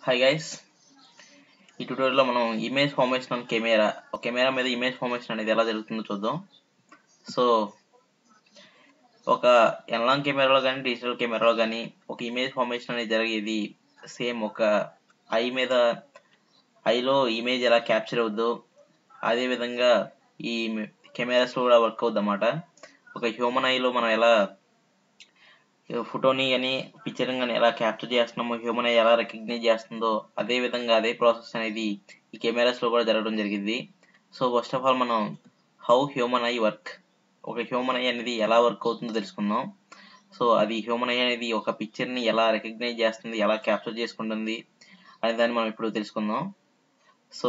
hi guys ఈ ట్యూటోరియల్లో మనం ఇమేజ్ ఫార్మేషన్ ఆన్ కెమెరా ఒక కెమెరా మీద ఇమేజ్ ఫార్మేషన్ అనేది ఎలా జరుగుతుందో చూద్దాం సో ఒక ఎన్లాంగ్ కెమెరాలో కానీ డిజిటల్ కెమెరాలో కానీ ఒక ఇమేజ్ ఫార్మేషన్ అనేది జరిగేది సేమ్ ఒక ఐ మీద ఐలో ఇమేజ్ ఎలా క్యాప్చర్ అవుద్దో అదే విధంగా ఈ కెమెరాస్లో కూడా వర్క్ అవుద్ది అన్నమాట ఒక హ్యూమన్ ఐలో మనం ఎలా ఫోటోని కానీ పిక్చరింగ్ కానీ ఎలా క్యాప్చర్ చేస్తున్నామో హ్యూమన్ ఐ ఎలా రికగ్నైజ్ చేస్తుందో అదే విధంగా అదే ప్రాసెస్ అనేది ఈ కెమెరాస్లో కూడా జరగడం జరిగింది సో ఫస్ట్ ఆఫ్ ఆల్ మనం హౌ హ్యూమన్ ఐ వర్క్ ఒక హ్యూమన్ ఐ అనేది ఎలా వర్క్ అవుతుందో తెలుసుకుందాం సో అది హ్యూమన్ ఐ అనేది ఒక పిక్చర్ని ఎలా రికగ్నైజ్ చేస్తుంది ఎలా క్యాప్చర్ చేసుకుంటుంది అనే దాన్ని మనం ఇప్పుడు తెలుసుకుందాం సో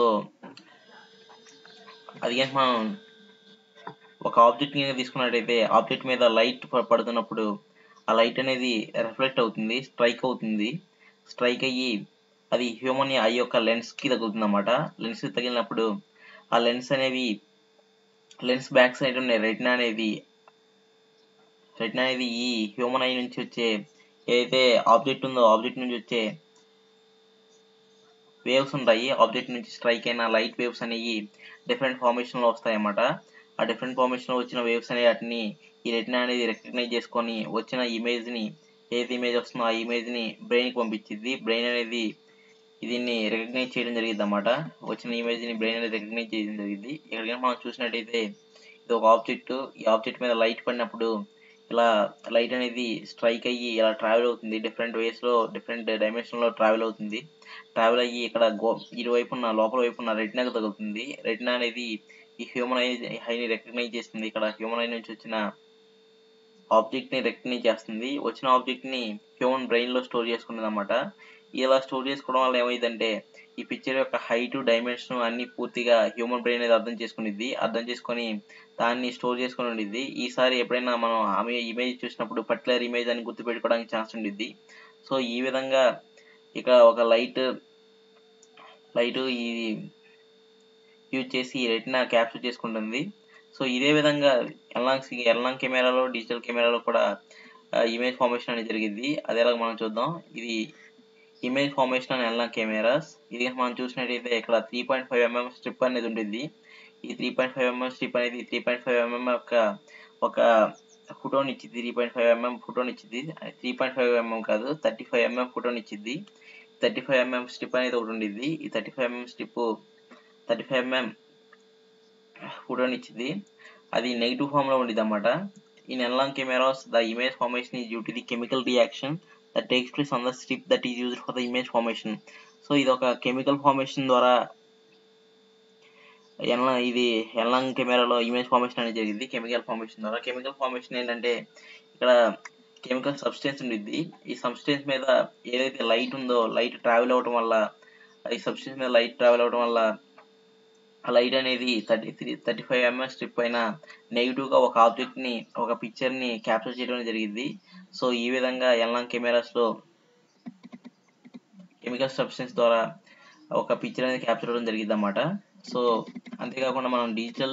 అది కనుక మనం ఒక ఆబ్జెక్ట్ ని తీసుకున్నట్టయితే ఆబ్జెక్ట్ మీద లైట్ పడుతున్నప్పుడు ఆ లైట్ అనేది రిఫ్లెక్ట్ అవుతుంది స్ట్రైక్ అవుతుంది స్ట్రైక్ అయ్యి అది హ్యూమన్ ఐ యొక్క లెన్స్ కి తగులుతుంది అనమాట లెన్స్ కి తగిలినప్పుడు ఆ లెన్స్ అనేవి లెన్స్ బ్యాక్ సైడ్ ఉన్న రెటినా అనేది రెటినా అనేది ఈ హ్యూమన్ ఐ నుంచి వచ్చే ఏదైతే ఆబ్జెక్ట్ ఉందో ఆబ్జెక్ట్ నుంచి వచ్చే వేవ్స్ ఉంటాయి ఆబ్జెక్ట్ నుంచి స్ట్రైక్ అయిన లైట్ వేవ్స్ అనేవి డిఫరెంట్ ఫార్మేషన్ లో వస్తాయి అన్నమాట ఆ డిఫరెంట్ ఫార్మేషన్ లో వచ్చిన వేవ్స్ అనే వాటిని ఈ రెటినా అనేది రికగ్నైజ్ చేసుకొని వచ్చిన ఇమేజ్ ని ఏది ఇమేజ్ వస్తుందో ఆ ఇమేజ్ ని బ్రెయిన్ కి పంపించింది బ్రెయిన్ అనేది దీన్ని రికగ్నైజ్ చేయడం జరిగింది అన్నమాట వచ్చిన ఇమేజ్ ని బ్రెయిన్ అనేది రికగ్నైజ్ చేయడం జరిగింది ఇక్కడ కనుక మనం చూసినట్టయితే ఇది ఒక ఆబ్జెక్ట్ ఈ ఆబ్జెక్ట్ మీద లైట్ పడినప్పుడు ఇలా లైట్ అనేది స్ట్రైక్ అయ్యి ఇలా ట్రావెల్ అవుతుంది డిఫరెంట్ వేస్ లో డిఫరెంట్ డైమెన్షన్ లో ట్రావెల్ అవుతుంది ట్రావెల్ అయ్యి ఇక్కడ గో ఇరువైపు ఉన్న లోపల వైపు ఉన్న రెటినాకు తగులుతుంది రెటినా అనేది ఈ హ్యూమన్ ఐ హైని రికగ్నైజ్ చేస్తుంది ఇక్కడ హ్యూమన్ ఐ నుంచి వచ్చిన ఆబ్జెక్ట్ ని రికగ్నైజ్ చేస్తుంది వచ్చిన ఆబ్జెక్ట్ ని హ్యూమన్ బ్రెయిన్ లో స్టోర్ చేసుకున్నది అనమాట ఇలా స్టోర్ చేసుకోవడం వల్ల ఏమైందంటే ఈ పిక్చర్ యొక్క హైట్ డైమెన్షన్ అన్ని పూర్తిగా హ్యూమన్ బ్రెయిన్ అనేది అర్థం చేసుకునిద్ది అర్థం చేసుకొని దాన్ని స్టోర్ చేసుకుని ఉండిద్ది ఈసారి ఎప్పుడైనా మనం ఆమె ఇమేజ్ చూసినప్పుడు పర్టికులర్ ఇమేజ్ అని గుర్తుపెట్టుకోవడానికి ఛాన్స్ ఉండిద్ది సో ఈ విధంగా ఇక ఒక లైట్ లైట్ ఈ యూజ్ చేసి రెటినా క్యాప్చర్ చేసుకుంటుంది సో ఇదే విధంగా ఎల్లాంగ్ ఎల్లాంగ్ కెమెరాలో డిజిటల్ కెమెరాలో కూడా ఇమేజ్ ఫార్మేషన్ అనేది జరిగింది అది ఎలాగ మనం చూద్దాం ఇది ఇమేజ్ ఫార్మేషన్ అని ఎల్లాంగ్ కెమెరాస్ ఇది మనం చూసినట్టయితే ఇక్కడ three point five mm strip అనేది ఉంటుంది ఈ three point five mm strip అనేది త్రీ పాయింట్ ఫైవ్ ఎంఎం యొక్క ఒక ఫోటోని ఇచ్చింది త్రీ పాయింట్ ఫైవ్ ఎంఎం ఫోటోని ఇచ్చింది త్రీ పాయింట్ ఫైవ్ ఎంఎం కాదు థర్టీ ఫైవ్ ఎంఎం ఫోటోని ఇచ్చింది థర్టీ ఫైవ్ ఎంఎం స్ట్రిప్ అనేది ఒకటి ఉండిద్ది ఈ thirty five mm strip thirty five mm ఫోటోని ఇచ్చింది అది నెగిటివ్ ఫామ్ లో ఉండిద్ది అనమాట in analog cameras the image formation is due to the chemical reaction that takes place on the strip that is used for the image formation so ఇది ఒక chemical formation ద్వారా ఎన్లా ఇది ఎన్లాంగ్ కెమెరాలో ఇమేజ్ ఫార్మేషన్ అనేది జరిగింది కెమికల్ ఫార్మేషన్ ద్వారా chemical formation ఏంటంటే ఇక్కడ కెమికల్ సబ్స్టెన్స్ ఉండిద్ది ఈ సబ్స్టెన్స్ మీద ఏదైతే లైట్ ఉందో లైట్ ట్రావెల్ అవడం వల్ల ఈ సబ్స్టెన్స్ మీద లైట్ ట్రావెల్ అవడం వల్ల ఆ లైట్ అనేది thirty three thirty five mm strip పైన నెగిటివ్ గా ఒక ఆబ్జెక్ట్ ని ఒక పిక్చర్ ని క్యాప్చర్ చేయడం జరిగింది సో ఈ విధంగా ఎన్లాంగ్ కెమెరాస్ లో కెమికల్ సబ్స్టెన్స్ ద్వారా ఒక పిక్చర్ అనేది క్యాప్చర్ చేయడం జరిగింది అన్నమాట సో అంతేకాకుండా మనం digital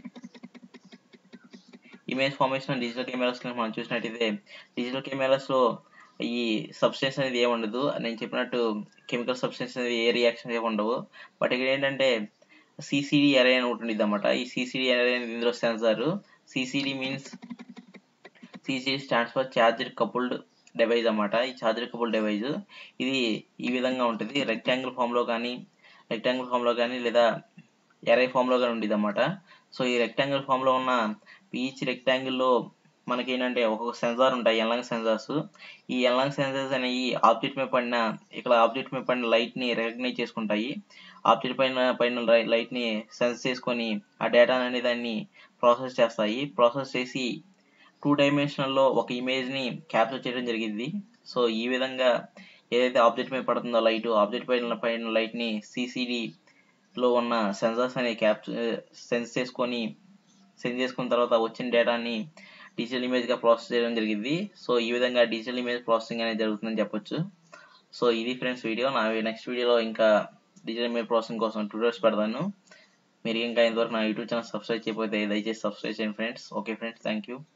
image formation digital cameras మనం చూసినట్టయితే డిజిటల్ కెమెరాస్ లో ఈ సబ్స్టెన్స్ అనేది ఏమి ఉండదు నేను చెప్పినట్టు కెమికల్ సబ్స్టెన్స్ అనేది ఏ రియాక్షన్ ఏమి ఉండవు బట్ ఇక్కడ ఏంటంటే సిసిడి అరే అని ఒకటి ఉంటుంది అనమాట ఈ సిసిడి అరే అనేది ఇందులో sensor CCD means CCD stands for charger coupled device అన్నమాట ఈ చార్జర్ కపుల్డ్ డివైజ్ ఇది ఈ విధంగా ఉంటుంది రెక్టాంగిల్ ఫామ్ లో కానీ రెక్టాంగిల్ ఫామ్ లో కానీ లేదా ఎరై ఫామ్ లో కానీ ఉండేది అనమాట సో ఈ రెక్టాంగిల్ ఫామ్ లో ఉన్న ఈచ్ రెక్టాంగిల్ లో మనకి ఏంటంటే ఒక్కొక్క సెన్సార్ ఉంటాయి ఎల్లాంగ్ సెన్సార్స్ ఈ ఎల్లాంగ్ సెన్సార్స్ అనేవి ఆబ్జెక్ట్ మీద పడిన ఇక్కడ ఆబ్జెక్ట్ మీద పడిన లైట్ ని రికగ్నైజ్ చేసుకుంటాయి ఆబ్జెక్ట్ పైన పైన లైట్ ని సెన్స్ చేసుకొని ఆ డేటా అనే దాన్ని ప్రాసెస్ చేస్తాయి ప్రాసెస్ చేసి టూ డైమెన్షనల్ లో ఒక ఇమేజ్ ని క్యాప్చర్ చేయడం జరిగింది సో ఈ విధంగా ఏదైతే ఆబ్జెక్ట్ మీద పడుతుందో లైట్ ఆబ్జెక్ట్ పైన పైన లైట్ ని సిసిడి లో ఉన్న సెన్సార్స్ అనేవి క్యాప్చర్ సెన్స్ చేసుకొని సెన్స్ చేసుకున్న తర్వాత వచ్చిన డేటాని డిజిటల్ ఇమేజ్ గా ప్రాసెస్ చేయడం జరిగింది సో ఈ విధంగా డిజిటల్ ఇమేజ్ ప్రాసెసింగ్ అనేది జరుగుతుందని చెప్పొచ్చు సో ఇది ఫ్రెండ్స్ వీడియో నా నెక్స్ట్ వీడియోలో ఇంకా డిజిటల్ ఇమేజ్ ప్రాసెసింగ్ కోసం ట్యూటోరియల్స్ పెడతాను మీరు ఇంకా ఇంతవరకు నా యూట్యూబ్ ఛానల్ సబ్స్క్రైబ్ చేయకపోతే దయచేసి సబ్స్క్రైబ్ చేయండి friends okay friends thank you